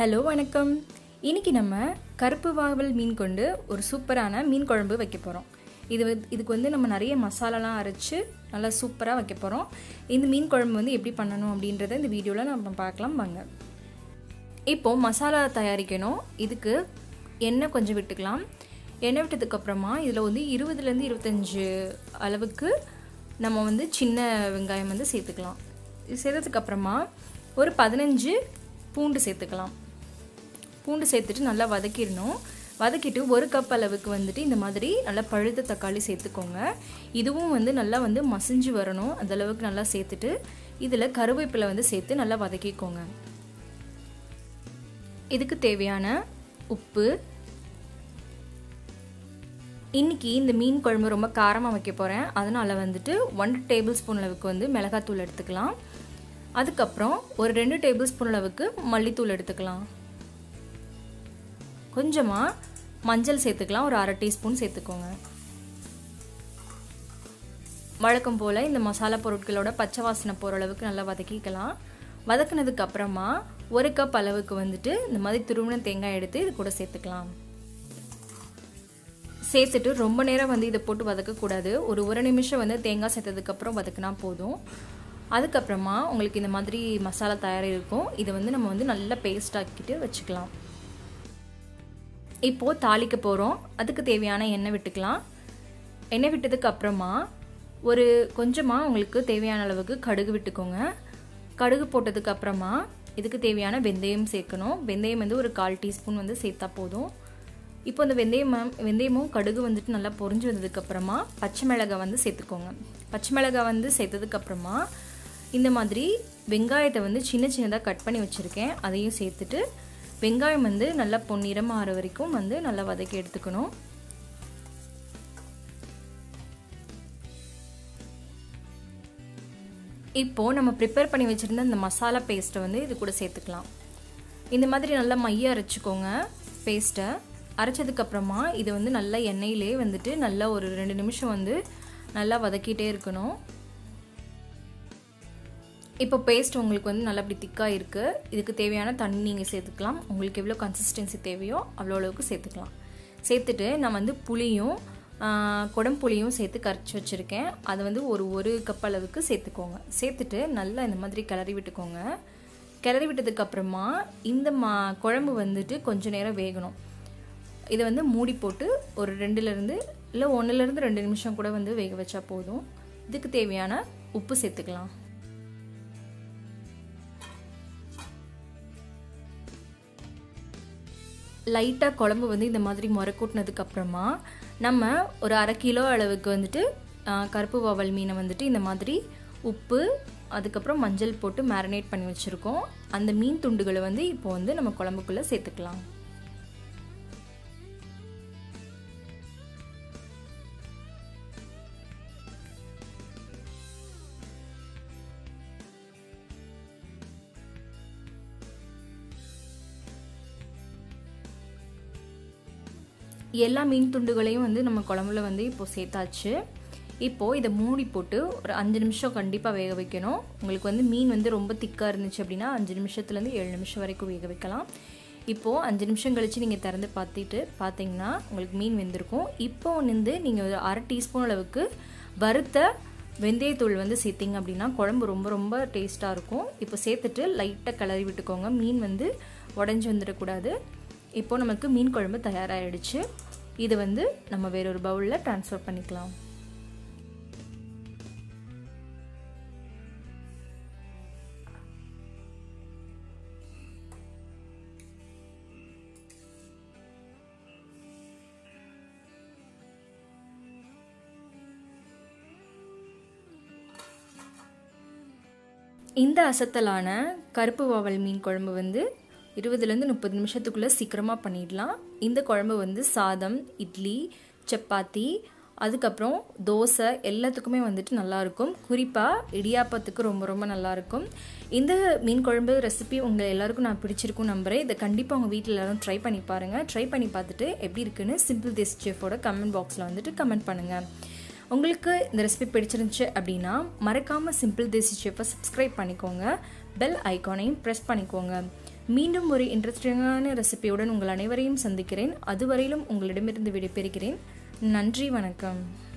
hello வணக்கம் இன்னைக்கு நம்ம கருப்பு வாவல் மீன் கொண்டு ஒரு சூப்பரான மீன் குழம்பு வைக்க போகிறோம் இது வந்து இதுக்கு வந்து நம்ம நிறைய மசாலாலாம் அரைச்சு நல்லா சூப்பராக வைக்க போகிறோம் இந்த மீன் குழம்பு வந்து எப்படி பண்ணணும் அப்படின்றத இந்த வீடியோவில் நம்ம பார்க்கலாம் வாங்க இப்போது மசாலா தயாரிக்கணும் இதுக்கு எண்ணெய் கொஞ்சம் விட்டுக்கலாம் எண்ணெய் விட்டதுக்கப்புறமா இதில் வந்து இருபதுலேருந்து இருபத்தஞ்சு அளவுக்கு நம்ம வந்து சின்ன வெங்காயம் வந்து சேர்த்துக்கலாம் இது சேர்த்ததுக்கப்புறமா ஒரு பதினஞ்சு பூண்டு சேர்த்துக்கலாம் பூண்டு சேர்த்துட்டு நல்லா வதக்கிடணும் வதக்கிட்டு ஒரு கப் அளவுக்கு வந்துட்டு இந்த மாதிரி நல்லா பழுத்த தக்காளி சேர்த்துக்கோங்க இதுவும் வந்து நல்லா வந்து மசிஞ்சு வரணும் அந்த அளவுக்கு நல்லா சேர்த்துட்டு இதில் கருவேப்பிலை வந்து சேர்த்து நல்லா வதக்கிக்கோங்க இதுக்கு தேவையான உப்பு இன்றைக்கி இந்த மீன் குழம்பு ரொம்ப காரமாக வைக்க போகிறேன் அதனால் வந்துட்டு ஒன் டேபிள் ஸ்பூன் அளவுக்கு வந்து மிளகாத்தூள் எடுத்துக்கலாம் அதுக்கப்புறம் ஒரு ரெண்டு டேபிள் ஸ்பூன் அளவுக்கு மல்லித்தூள் எடுத்துக்கலாம் கொஞ்சமாக மஞ்சள் சேர்த்துக்கலாம் ஒரு அரை டீஸ்பூன் சேர்த்துக்கோங்க வழக்கம் போல் இந்த மசாலா பொருட்களோட பச்சை வாசனை போகிற அளவுக்கு நல்லா வதக்கிக்கலாம் வதக்குனதுக்கு அப்புறமா ஒரு கப் அளவுக்கு வந்துட்டு இந்த மாதிரி துருவின தேங்காய் எடுத்து இது கூட சேர்த்துக்கலாம் சேர்த்துட்டு ரொம்ப நேரம் வந்து இதை போட்டு வதக்கக்கூடாது ஒரு ஒரு நிமிஷம் வந்து தேங்காய் சேர்த்ததுக்கப்புறம் வதக்குனா போதும் அதுக்கப்புறமா உங்களுக்கு இந்த மாதிரி மசாலா தயார் இருக்கும் இதை வந்து நம்ம வந்து நல்லா பேஸ்ட் ஆக்கிட்டு வச்சுக்கலாம் இப்போது தாளிக்க போகிறோம் அதுக்கு தேவையான எண்ணெய் விட்டுக்கலாம் எண்ணெய் விட்டதுக்கு அப்புறமா ஒரு கொஞ்சமாக உங்களுக்கு தேவையான அளவுக்கு கடுகு விட்டுக்கோங்க கடுகு போட்டதுக்கு அப்புறமா இதுக்கு தேவையான வெந்தயம் சேர்க்கணும் வெந்தயம் வந்து ஒரு கால் டீஸ்பூன் வந்து சேர்த்தா போதும் இப்போ இந்த வெந்தயம் வெந்தயமும் கடுகு வந்துட்டு நல்லா பொறிஞ்சு வந்ததுக்கப்புறமா பச்சை மிளகாய் வந்து சேர்த்துக்கோங்க பச்சை மிளகாய் வந்து சேர்த்ததுக்கப்புறமா இந்த மாதிரி வெங்காயத்தை வந்து சின்ன சின்னதாக கட் பண்ணி வச்சுருக்கேன் அதையும் சேர்த்துட்டு வெங்காயம் வந்து நல்லா பொன்னிறம் ஆற வரைக்கும் வந்து நல்லா வதக்கி எடுத்துக்கணும் இப்போது நம்ம ப்ரிப்பேர் பண்ணி வச்சுருந்த இந்த மசாலா பேஸ்ட்டை வந்து இது கூட சேர்த்துக்கலாம் இந்த மாதிரி நல்லா மைய அரைச்சிக்கோங்க பேஸ்ட்டை அரைச்சதுக்கப்புறமா இது வந்து நல்லா எண்ணெயிலே வந்துட்டு நல்லா ஒரு ரெண்டு நிமிஷம் வந்து நல்லா வதக்கிட்டே இருக்கணும் இப்போ பேஸ்ட் உங்களுக்கு வந்து நல்லா அப்படி திக்காக இருக்குது இதுக்கு தேவையான தண்ணி நீங்கள் சேர்த்துக்கலாம் உங்களுக்கு எவ்வளோ கன்சிஸ்டன்சி தேவையோ அவ்வளோ அளவுக்கு சேர்த்துக்கலாம் சேர்த்துட்டு நான் வந்து புளியும் குடம்புளியும் சேர்த்து கரைச்சி வச்சுருக்கேன் அதை வந்து ஒரு ஒரு கப் அளவுக்கு சேர்த்துக்கோங்க சேர்த்துட்டு நல்லா இந்த மாதிரி கிளறி விட்டுக்கோங்க கிளறி விட்டதுக்கப்புறமா இந்த மா குழம்பு வந்துட்டு கொஞ்சம் நேரம் வேகணும் இதை வந்து மூடி போட்டு ஒரு ரெண்டுலேருந்து இல்லை ஒன்றுலேருந்து ரெண்டு நிமிஷம் கூட வந்து வேக வச்சா போதும் இதுக்கு தேவையான உப்பு சேர்த்துக்கலாம் லைட்டாக குழம்பு வந்து இந்த மாதிரி முறை கூட்டினதுக்கப்புறமா நம்ம ஒரு அரை கிலோ அளவுக்கு வந்துட்டு கருப்பு வவல் மீனை வந்துட்டு இந்த மாதிரி உப்பு அதுக்கப்புறம் மஞ்சள் போட்டு மேரினேட் பண்ணி வச்சுருக்கோம் அந்த மீன் துண்டுகளை வந்து இப்போ வந்து நம்ம குழம்புக்குள்ளே சேர்த்துக்கலாம் எல்லா மீன் துண்டுகளையும் வந்து நம்ம குழம்புல வந்து இப்போது சேர்த்தாச்சு இப்போது இதை மூடி போட்டு ஒரு அஞ்சு நிமிஷம் கண்டிப்பாக வேக வைக்கணும் உங்களுக்கு வந்து மீன் வந்து ரொம்ப திக்காக இருந்துச்சு அப்படின்னா அஞ்சு நிமிஷத்துலேருந்து ஏழு நிமிஷம் வரைக்கும் வேக வைக்கலாம் இப்போது அஞ்சு நிமிஷம் கழித்து நீங்கள் திறந்து பார்த்துட்டு பார்த்தீங்கன்னா உங்களுக்கு மீன் வெந்திருக்கும் இப்போ வந்து நீங்கள் ஒரு அரை டீஸ்பூன் அளவுக்கு வறுத்த வெந்தயத்தூள் வந்து சேர்த்திங்க அப்படின்னா குழம்பு ரொம்ப ரொம்ப டேஸ்ட்டாக இருக்கும் இப்போ சேர்த்துட்டு லைட்டாக கிளறி விட்டுக்கோங்க மீன் வந்து உடஞ்சி வந்துடக்கூடாது இப்போ நமக்கு மீன் குழம்பு தயாராகிடுச்சு இதை வந்து நம்ம வேறொரு பவுலில் ட்ரான்ஸ்ஃபர் பண்ணிக்கலாம் இந்த அசத்தலான கருப்பு வாவல் மீன் குழம்பு வந்து இருபதுலேருந்து முப்பது நிமிஷத்துக்குள்ளே சீக்கிரமாக பண்ணிடலாம் இந்த குழம்பு வந்து சாதம் இட்லி சப்பாத்தி அதுக்கப்புறம் தோசை எல்லாத்துக்குமே வந்துட்டு நல்லாயிருக்கும் குறிப்பாக இடியாப்பத்துக்கு ரொம்ப ரொம்ப நல்லாயிருக்கும் இந்த மீன் குழம்பு ரெசிபி உங்கள் எல்லாருக்கும் நான் பிடிச்சிருக்கும் நம்புகிறேன் இதை கண்டிப்பாக உங்கள் வீட்டில் எல்லோரும் ட்ரை பண்ணி பாருங்கள் ட்ரை பண்ணி பார்த்துட்டு எப்படி இருக்குன்னு சிம்பிள் திஸ் செஃபோட கமெண்ட் பாக்ஸில் வந்துட்டு கமெண்ட் பண்ணுங்கள் உங்களுக்கு இந்த ரெசிபி பிடிச்சிருந்துச்சு அப்படின்னா மறக்காமல் சிம்பிள் தேசி செஃப்பை சப்ஸ்கிரைப் பண்ணிக்கோங்க பெல் ஐக்கானையும் ப்ரெஸ் பண்ணிக்கோங்க மீண்டும் ஒரு இன்ட்ரெஸ்டிங்கான ரெசிபியுடன் உங்கள் அனைவரையும் சந்திக்கிறேன் அதுவரையிலும் உங்களிடமிருந்து விடைபெறுகிறேன் நன்றி வணக்கம்